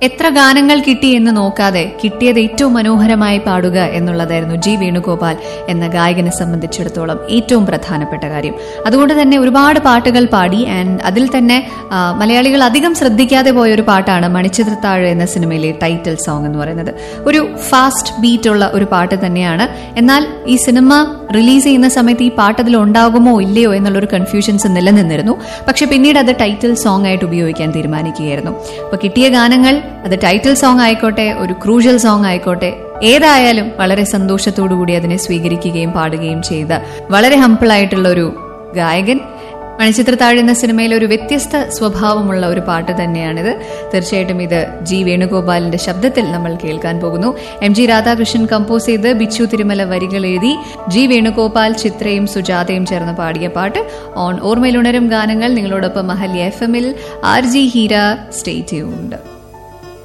എത്ര ഗാനങ്ങൾ കിട്ടി എന്ന് നോക്കാതെ കിട്ടിയത് ഏറ്റവും മനോഹരമായി പാടുക എന്നുള്ളതായിരുന്നു ജി വേണുഗോപാൽ എന്ന ഗായകനെ സംബന്ധിച്ചിടത്തോളം ഏറ്റവും പ്രധാനപ്പെട്ട കാര്യം അതുകൊണ്ട് തന്നെ ഒരുപാട് പാട്ടുകൾ പാടി ആൻഡ് അതിൽ തന്നെ ആ, മലയാളികൾ അധികം ശ്രദ്ധിക്കാതെ പോയ ഒരു പാട്ടാണ് മണിച്ചിത്രത്താഴ് എന്ന സിനിമയിലെ ടൈറ്റിൽ സോങ് എന്ന് പറയുന്നത് ഒരു ഫാസ്റ്റ് ബീറ്റ് ഉള്ള ഒരു പാട്ട് തന്നെയാണ് എന്നാൽ ഈ സിനിമ റിലീസ് ചെയ്യുന്ന സമയത്ത് ഈ പാട്ട് അതിൽ ഉണ്ടാകുമോ ഇല്ലയോ എന്നുള്ളൊരു കൺഫ്യൂഷൻസ് നിലനിന്നിരുന്നു പക്ഷെ പിന്നീട് അത് ടൈറ്റിൽ സോങ് ആയിട്ട് ഉപയോഗിക്കാൻ തീരുമാനിക്കുകയായിരുന്നു അപ്പൊ കിട്ടിയ ഗാനങ്ങൾ അത് ടൈറ്റിൽ സോങ് ആയിക്കോട്ടെ ഒരു ക്രൂഷ്യൽ സോങ് ആയിക്കോട്ടെ ഏതായാലും വളരെ സന്തോഷത്തോടു കൂടി അതിനെ സ്വീകരിക്കുകയും പാടുകയും ചെയ്ത വളരെ ഹംപിൾ ആയിട്ടുള്ള ഒരു ഗായകൻ മണിച്ചിത്രത്താഴ് എന്ന സിനിമയിലെ ഒരു വ്യത്യസ്ത സ്വഭാവമുള്ള ഒരു പാട്ട് തന്നെയാണിത് തീർച്ചയായിട്ടും ഇത് ജി വേണുഗോപാലിന്റെ ശബ്ദത്തിൽ നമ്മൾ കേൾക്കാൻ പോകുന്നു എം ജി രാധാകൃഷ്ണൻ കമ്പോസ് ചെയ്ത് ബിച്ചു തിരുമല വരികൾ എഴുതി ജി വേണുഗോപാൽ ചിത്രയും സുജാതയും ചേർന്ന് പാടിയ പാട്ട് ഓൺ ഓർമ്മയിലുണരും ഗാനങ്ങൾ നിങ്ങളോടൊപ്പം മഹല്യ എഫ് എമ്മിൽ R J Heera stay tuned